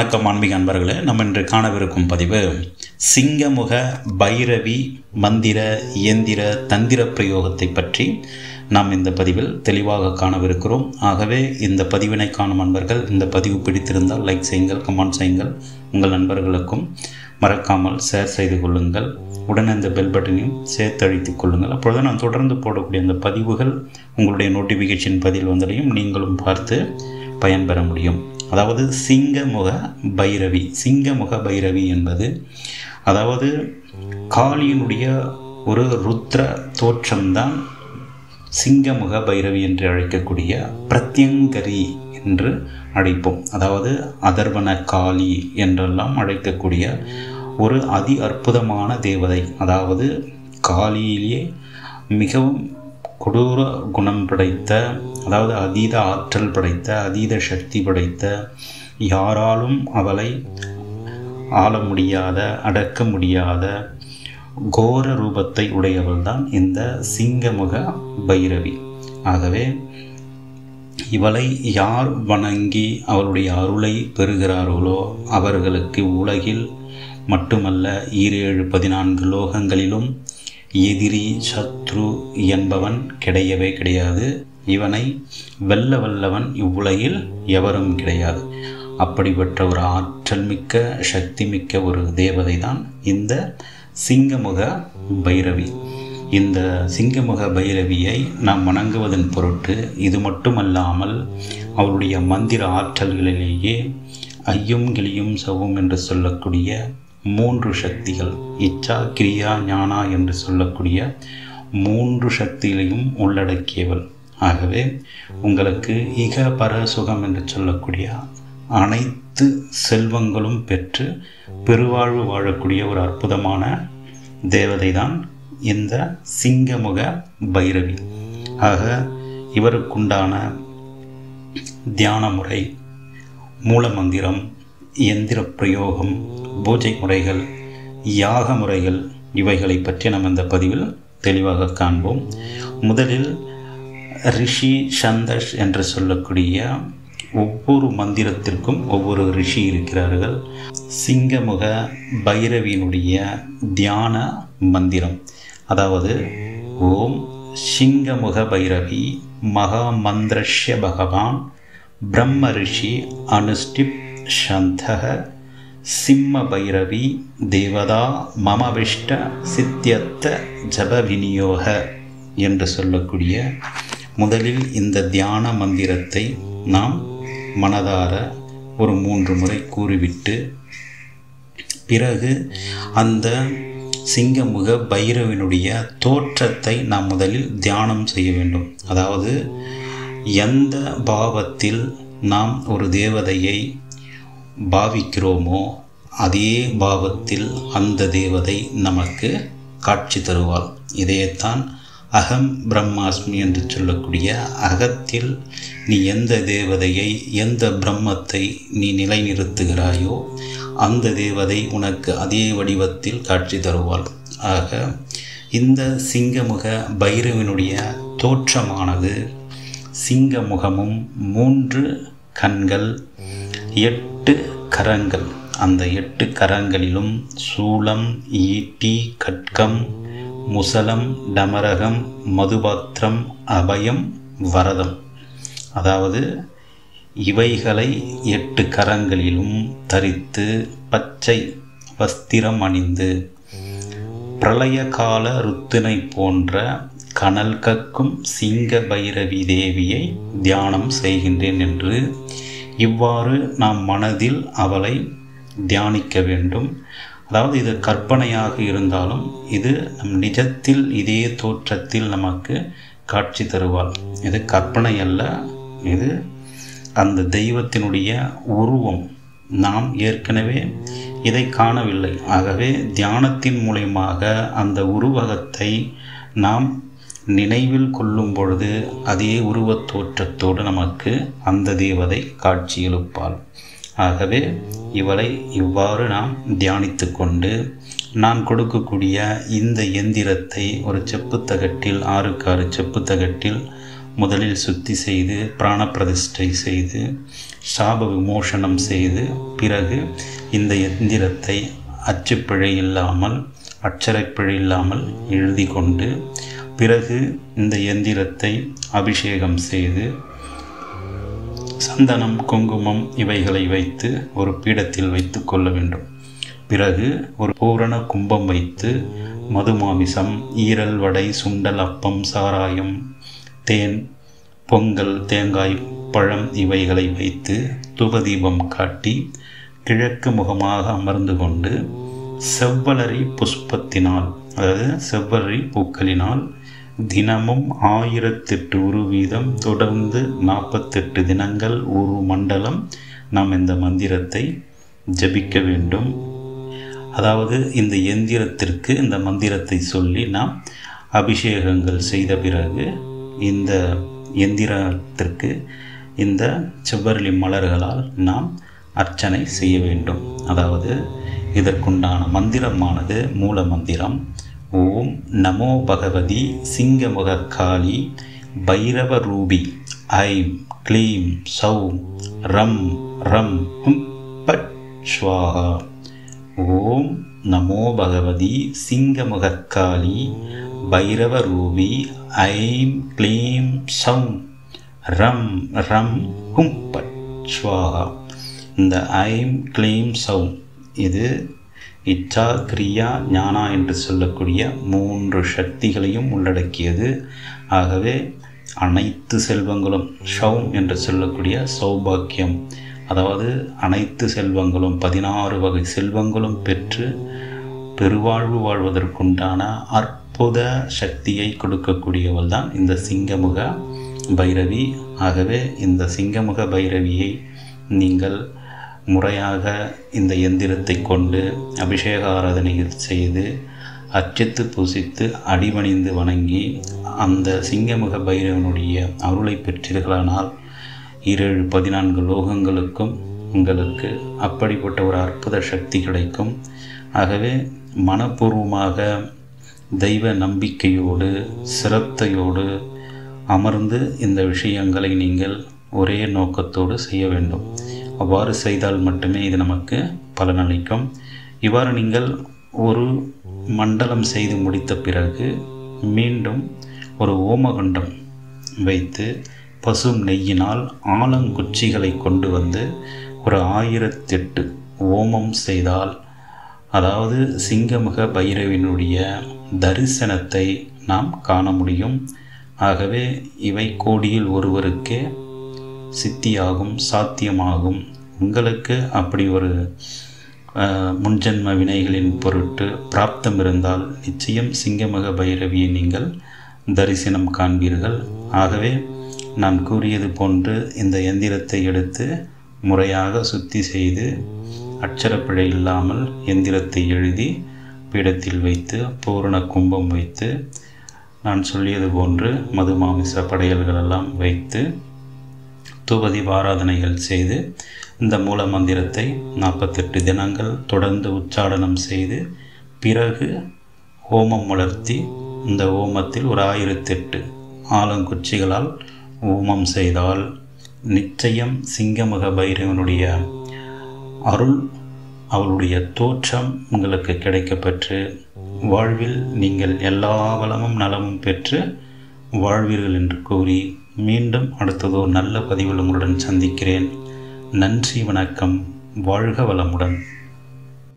வணக்கம் ஆன்மீக அன்பர்களே நம்ம இன்று காணவிருக்கும் பதிவு சிங்கமுக பைரவி மந்திர இயந்திர தந்திர பிரயோகத்தை பற்றி நாம் இந்த பதிவில் தெளிவாக காணவிருக்கிறோம் ஆகவே இந்த பதிவினை காணும் அன்பர்கள் இந்த பதிவு பிடித்திருந்தால் லைக் செய்யுங்கள் கமெண்ட் செய்யுங்கள் உங்கள் நண்பர்களுக்கும் மறக்காமல் ஷேர் செய்து கொள்ளுங்கள் உடனே இந்த பெல் பட்டனையும் சேர்த்து அழித்துக் கொள்ளுங்கள் அப்பொழுது நான் தொடர்ந்து போடக்கூடிய அந்த பதிவுகள் உங்களுடைய நோட்டிஃபிகேஷன் பதில் வந்தடையும் நீங்களும் பார்த்து பயன்பெற முடியும் அதாவது சிங்கமுக பைரவி சிங்கமுக பைரவி என்பது அதாவது காளியினுடைய ஒரு ருத்ர தோற்றம்தான் சிங்கமுக பைரவி என்று அழைக்கக்கூடிய பிரத்யங்கரி என்று அழைப்போம் அதாவது அதர்வன காளி என்றெல்லாம் அழைக்கக்கூடிய ஒரு அதி அற்புதமான தேவதை அதாவது காளியிலேயே மிகவும் கொடூர குணம் படைத்த அதாவது அதீத ஆற்றல் படைத்த அதீத சக்தி படைத்த யாராலும் அவளை ஆள முடியாத அடக்க முடியாத கோர ரூபத்தை உடையவள் தான் இந்த சிங்கமுக பைரவி ஆகவே இவளை யார் வணங்கி அவளுடைய அருளை பெறுகிறார்களோ அவர்களுக்கு உலகில் மட்டுமல்ல ஈரேழு பதினான்கு லோகங்களிலும் எதிரி சத்ரு என்பவன் கிடையவே கிடையாது இவனை வெல்ல வல்லவன் இவ்வுலகில் எவரும் கிடையாது அப்படிப்பட்ட ஒரு ஆற்றல் மிக்க சக்தி மிக்க ஒரு தேவதை தான் இந்த சிங்கமுக பைரவி இந்த சிங்கமுக பைரவியை நாம் வணங்குவதன் பொருட்டு இது மட்டுமல்லாமல் அவருடைய மந்திர ஆற்றல்களிலேயே ஐயும் கிளியும் சவும் என்று சொல்லக்கூடிய மூன்று சக்திகள் இச்சா கிரியா ஞானா என்று சொல்லக்கூடிய மூன்று சக்திகளையும் உள்ளடக்கியவள் ஆகவே உங்களுக்கு இக பர சுகம் என்று சொல்லக்கூடிய அனைத்து செல்வங்களும் பெற்று பெருவாழ்வு வாழக்கூடிய ஒரு அற்புதமான தேவதை தான் இந்த சிங்கமுக பைரவி ஆக இவருக்குண்டான தியான முறை மூலமந்திரம் இயந்திர பிரயோகம் பூஜை முறைகள் யாக முறைகள் இவைகளை பற்றி நம்ம இந்த பதிவில் தெளிவாக காண்போம் முதலில் ரிஷி சந்தஷ் என்று சொல்லக்கூடிய ஒவ்வொரு மந்திரத்திற்கும் ஒவ்வொரு ரிஷி இருக்கிறார்கள் சிங்கமுக பைரவியினுடைய தியான மந்திரம் அதாவது ஓம் சிங்கமுக பைரவி மகா மந்திரஷ்ய பகவான் பிரம்ம ரிஷி அனுஷ்டிப் சந்தக சிம்ம பைரவி தேவதா மமவிஷ்ட சித்தியத்த ஜப விநியோக என்று சொல்லக்கூடிய முதலில் இந்த தியான மந்திரத்தை நாம் மனதார ஒரு மூன்று முறை கூறிவிட்டு பிறகு அந்த சிங்கமுக பைரவினுடைய தோற்றத்தை நாம் முதலில் தியானம் செய்ய வேண்டும் அதாவது எந்த பாவத்தில் நாம் ஒரு தேவதையை பாவிக்கிறோமோ அதே பாவத்தில் அந்த தேவதை நமக்கு காட்சி தருவாள் இதையத்தான் அகம் பிரம்மாஸ்மி என்று சொல்லக்கூடிய அகத்தில் நீ எந்த தேவதையை எந்த பிரம்மத்தை நீ நிலைநிறுத்துகிறாயோ அந்த தேவதை உனக்கு அதே வடிவத்தில் காட்சி தருவாள் ஆக இந்த சிங்கமுக பைரவினுடைய தோற்றமானது சிங்கமுகமும் மூன்று கண்கள் எட்டு கரங்கள் அந்த எட்டு கரங்களிலும் சூளம் ஈட்டி கட்கம் முசலம் டமரகம் மதுபாத்திரம் அபயம் வரதம் அதாவது இவைகளை எட்டு கரங்களிலும் தரித்து பச்சை வஸ்திரம் அணிந்து பிரளய கால ருத்தினை போன்ற கனல் கக்கும் சிங்க பைரவி தேவியை தியானம் செய்கின்றேன் என்று இவ்வாறு நாம் மனதில் அவளை தியானிக்க வேண்டும் அதாவது இது கற்பனையாக இருந்தாலும் இது நம் நிஜத்தில் இதே தோற்றத்தில் நமக்கு காட்சி தருவாள் இது கற்பனை அல்ல இது அந்த தெய்வத்தினுடைய உருவம் நாம் ஏற்கனவே இதை காணவில்லை ஆகவே தியானத்தின் மூலயமாக அந்த உருவகத்தை நாம் நினைவில் கொள்ளும் பொழுது அதே உருவத் தோற்றத்தோடு நமக்கு அந்த தேவதை காட்சி எழுப்பாள் ஆகவே இவளை இவ்வாறு நாம் தியானித்து கொண்டு நான் கொடுக்கக்கூடிய இந்த எந்திரத்தை ஒரு செப்புத்தகட்டில் ஆறுக்கு ஆறு செப்புத்தகட்டில் முதலில் சுத்தி செய்து பிராண பிரதிஷ்டை செய்து சாப விமோசனம் செய்து பிறகு இந்த எந்திரத்தை அச்சுப்பிழை இல்லாமல் அச்சரப்பிழை இல்லாமல் எழுதி கொண்டு பிறகு இந்த எந்திரத்தை அபிஷேகம் செய்து சந்தனம் குங்குமம் இவைகளை வைத்து ஒரு பீடத்தில் வைத்து கொள்ள வேண்டும் பிறகு ஒரு பூரண கும்பம் வைத்து மதுமாமிசம் ஈரல் வடை சுண்டல் அப்பம் சாராயம் தேன் பொங்கல் தேங்காய் பழம் இவைகளை வைத்து தூபதீபம் காட்டி கிழக்கு முகமாக அமர்ந்து கொண்டு செவ்வலரி புஷ்பத்தினால் அதாவது செவ்வலரி பூக்களினால் தினமும் ஆயிரத்தெட்டு உரு வீதம் தொடர்ந்து நாற்பத்தெட்டு தினங்கள் ஒரு மண்டலம் நாம் இந்த மந்திரத்தை ஜபிக்க வேண்டும் அதாவது இந்த எந்திரத்திற்கு இந்த மந்திரத்தை சொல்லி நாம் அபிஷேகங்கள் செய்த பிறகு இந்த எந்திரத்திற்கு இந்த செவ்வரளி மலர்களால் நாம் அர்ச்சனை செய்ய வேண்டும் அதாவது இதற்குண்டான மந்திரமானது மூல மந்திரம் ஓம் நமோ பகவதி சிங்கமுக காளி பைரவ ரூபி ஐம் க்ளீம் சௌ ரம் ரம் ஹும் பட் ஸ்வாஹா ஓம் நமோ பகவதி சிங்கமுகக்காளி பைரவ ரூபி ஐம் க்ளீம் சௌம் ரம் ரம் ஹும் பட் ஸ்வாஹா இந்த ஐம் க்ளீம் சௌம் இது இச்சா கிரியா ஞானா என்று சொல்லக்கூடிய மூன்று சக்திகளையும் உள்ளடக்கியது ஆகவே அனைத்து செல்வங்களும் ஷௌம் என்று சொல்லக்கூடிய சௌபாக்கியம் அதாவது அனைத்து செல்வங்களும் பதினாறு வகை செல்வங்களும் பெற்று பெருவாழ்வு வாழ்வதற்குண்டான அற்புத சக்தியை கொடுக்கக்கூடியவள் தான் இந்த சிங்கமுக பைரவி ஆகவே இந்த சிங்கமுக பைரவியை நீங்கள் முறையாக இந்த எந்திரத்தை கொண்டு அபிஷேக ஆராதனைகள் செய்து அர்ச்சித்து பூசித்து அடிபணிந்து வணங்கி அந்த சிங்கமுக பைரவனுடைய அருளை பெற்றீர்களானால் ஈரேழு பதினான்கு லோகங்களுக்கும் உங்களுக்கு அப்படிப்பட்ட ஒரு அற்புத சக்தி கிடைக்கும் ஆகவே மனப்பூர்வமாக தெய்வ நம்பிக்கையோடு சிரத்தையோடு அமர்ந்து இந்த விஷயங்களை நீங்கள் ஒரே நோக்கத்தோடு செய்ய வேண்டும் அவ்வாறு செய்தால் மட்டுமே இது நமக்கு பலனளிக்கும் இவ்வாறு நீங்கள் ஒரு மண்டலம் செய்து முடித்த பிறகு மீண்டும் ஒரு ஓமகண்டம் வைத்து பசும் நெய்யினால் ஆலங்குச்சிகளை கொண்டு வந்து ஒரு ஆயிரத்தெட்டு ஓமம் செய்தால் அதாவது சிங்கமுக பைரவினுடைய தரிசனத்தை நாம் காண முடியும் ஆகவே இவை கோடியில் ஒருவருக்கே சித்தியாகும் சாத்தியமாகும் உங்களுக்கு அப்படி ஒரு முன்ஜென்ம வினைகளின் பொருட்டு பிராப்தம் இருந்தால் நிச்சயம் சிங்கமக பைரவியை நீங்கள் தரிசனம் காண்பீர்கள் ஆகவே நான் கூறியது போன்று இந்த எந்திரத்தை எடுத்து முறையாக சுத்தி செய்து அச்சரப்பிழை இல்லாமல் எந்திரத்தை எழுதி பீடத்தில் வைத்து பூரண கும்பம் வைத்து நான் சொல்லியது போன்று மது மாமிச படையல்களெல்லாம் வைத்து தூபதி ஆராதனைகள் செய்து இந்த மூல மந்திரத்தை நாற்பத்தெட்டு தினங்கள் தொடர்ந்து உச்சாடனம் செய்து பிறகு ஹோமம் வளர்த்தி இந்த ஓமத்தில் ஒரு ஆயிரத்தெட்டு ஆலங்குச்சிகளால் ஓமம் செய்தால் நிச்சயம் சிங்கமுக பைரவனுடைய அருள் அவளுடைய தோற்றம் உங்களுக்கு கிடைக்கப்பெற்று வாழ்வில் நீங்கள் எல்லா வளமும் நலமும் பெற்று வாழ்வீர்கள் என்று கூறி மீண்டும் அடுத்ததோ நல்ல பதிவில் உங்களுடன் சந்திக்கிறேன் நன்றி வணக்கம் வாழ்க வளமுடன்